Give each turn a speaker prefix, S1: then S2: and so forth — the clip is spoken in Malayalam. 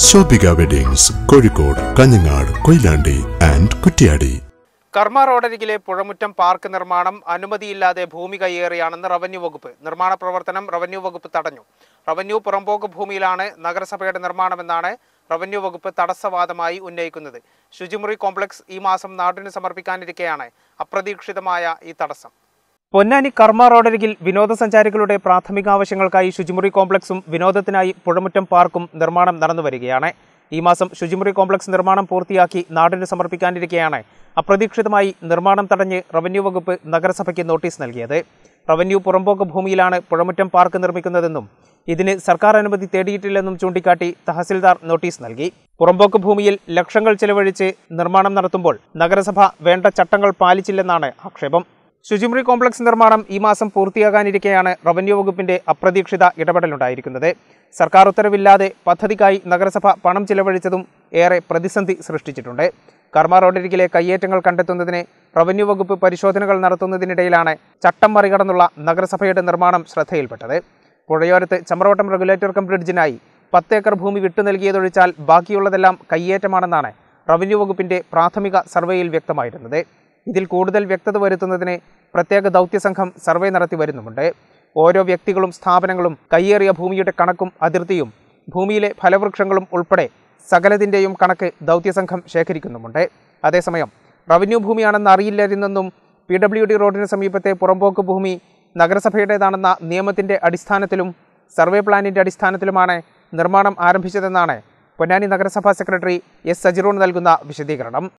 S1: ശോഭിക വെഡിങ്സ് കോഴിക്കോട് കാഞ്ഞങ്ങാട് കൊയിലാണ്ടി ആൻഡ് കുറ്റ്യാടി
S2: കർമ്മ റോഡരികിലെ പുഴമുറ്റം പാർക്ക് നിർമ്മാണം അനുമതിയില്ലാതെ ഭൂമി കയ്യേറിയാണെന്ന് റവന്യൂ വകുപ്പ് നിർമ്മാണ പ്രവർത്തനം റവന്യൂ വകുപ്പ് തടഞ്ഞു റവന്യൂ പുറമ്പോക്ക് ഭൂമിയിലാണ് നഗരസഭയുടെ നിർമ്മാണമെന്നാണ് റവന്യൂ വകുപ്പ് തടസ്സവാദമായി ഉന്നയിക്കുന്നത് ശുചിമുറി കോംപ്ലക്സ് ഈ മാസം നാടിന് സമർപ്പിക്കാനിരിക്കെയാണ് അപ്രതീക്ഷിതമായ ഈ തടസ്സം പൊന്നാനി കർമ്മ റോഡരികിൽ വിനോദസഞ്ചാരികളുടെ പ്രാഥമിക ആവശ്യങ്ങൾക്കായി ശുചിമുറി കോംപ്ലക്സും വിനോദത്തിനായി പുഴമുറ്റം പാർക്കും നിർമ്മാണം നടന്നു വരികയാണ് ഈ മാസം ശുചിമുറി കോംപ്ലക്സ് നിർമ്മാണം പൂർത്തിയാക്കി നാടിന് സമർപ്പിക്കാനിരിക്കെയാണ് അപ്രതീക്ഷിതമായി നിർമ്മാണം തടഞ്ഞ് റവന്യൂ വകുപ്പ് നഗരസഭയ്ക്ക് നോട്ടീസ് നൽകിയത് റവന്യൂ പുറമ്പോക്ക് ഭൂമിയിലാണ് പുഴമുറ്റം പാർക്ക് നിർമ്മിക്കുന്നതെന്നും ഇതിന് സർക്കാർ അനുമതി തേടിയിട്ടില്ലെന്നും ചൂണ്ടിക്കാട്ടി തഹസിൽദാർ നോട്ടീസ് നൽകി പുറമ്പോക്ക് ഭൂമിയിൽ ലക്ഷങ്ങൾ ചെലവഴിച്ച് നിർമ്മാണം നടത്തുമ്പോൾ നഗരസഭ വേണ്ട ചട്ടങ്ങൾ പാലിച്ചില്ലെന്നാണ് ആക്ഷേപം ശുചിമുറി കോംപ്ലക്സ് നിർമ്മാണം ഈ മാസം പൂർത്തിയാകാനിരിക്കെയാണ് റവന്യൂ വകുപ്പിന്റെ അപ്രതീക്ഷിത ഇടപെടലുണ്ടായിരിക്കുന്നത് സർക്കാർ ഉത്തരവില്ലാതെ പദ്ധതിക്കായി നഗരസഭ പണം ചിലവഴിച്ചതും ഏറെ പ്രതിസന്ധി സൃഷ്ടിച്ചിട്ടുണ്ട് കർമ്മ റോഡരികിലെ കയ്യേറ്റങ്ങൾ കണ്ടെത്തുന്നതിന് റവന്യൂ വകുപ്പ് പരിശോധനകൾ നടത്തുന്നതിനിടയിലാണ് ചട്ടം മറികടന്നുള്ള നഗരസഭയുടെ നിർമ്മാണം ശ്രദ്ധയിൽപ്പെട്ടത് പുഴയോരത്ത് ചമ്രവട്ടം റെഗുലേറ്റർ കം ബ്രിഡ്ജിനായി പത്ത് ഏക്കർ ഭൂമി വിട്ടു നൽകിയതൊഴിച്ചാൽ ബാക്കിയുള്ളതെല്ലാം കയ്യേറ്റമാണെന്നാണ് റവന്യൂ വകുപ്പിന്റെ പ്രാഥമിക സർവേയിൽ വ്യക്തമായിരുന്നത് ഇതിൽ കൂടുതൽ വ്യക്തത വരുത്തുന്നതിന് പ്രത്യേക ദൗത്യസംഘം സർവേ നടത്തി വരുന്നുമുണ്ട് ഓരോ വ്യക്തികളും സ്ഥാപനങ്ങളും കയ്യേറിയ ഭൂമിയുടെ കണക്കും അതിർത്തിയും ഭൂമിയിലെ ഫലവൃക്ഷങ്ങളും ഉൾപ്പെടെ സകലതിൻ്റെയും കണക്ക് ദൗത്യസംഘം ശേഖരിക്കുന്നുമുണ്ട് അതേസമയം റവന്യൂ ഭൂമിയാണെന്ന് അറിയില്ലായിരുന്നെന്നും പി ഡബ്ല്യു ഡി റോഡിന് സമീപത്തെ പുറമ്പോക്ക് ഭൂമി നഗരസഭയുടേതാണെന്ന നിയമത്തിൻ്റെ അടിസ്ഥാനത്തിലും സർവേ പ്ലാനിൻ്റെ അടിസ്ഥാനത്തിലുമാണ് നിർമ്മാണം ആരംഭിച്ചതെന്നാണ് പൊന്നാനി നഗരസഭാ സെക്രട്ടറി എസ് സജിറോൺ നൽകുന്ന വിശദീകരണം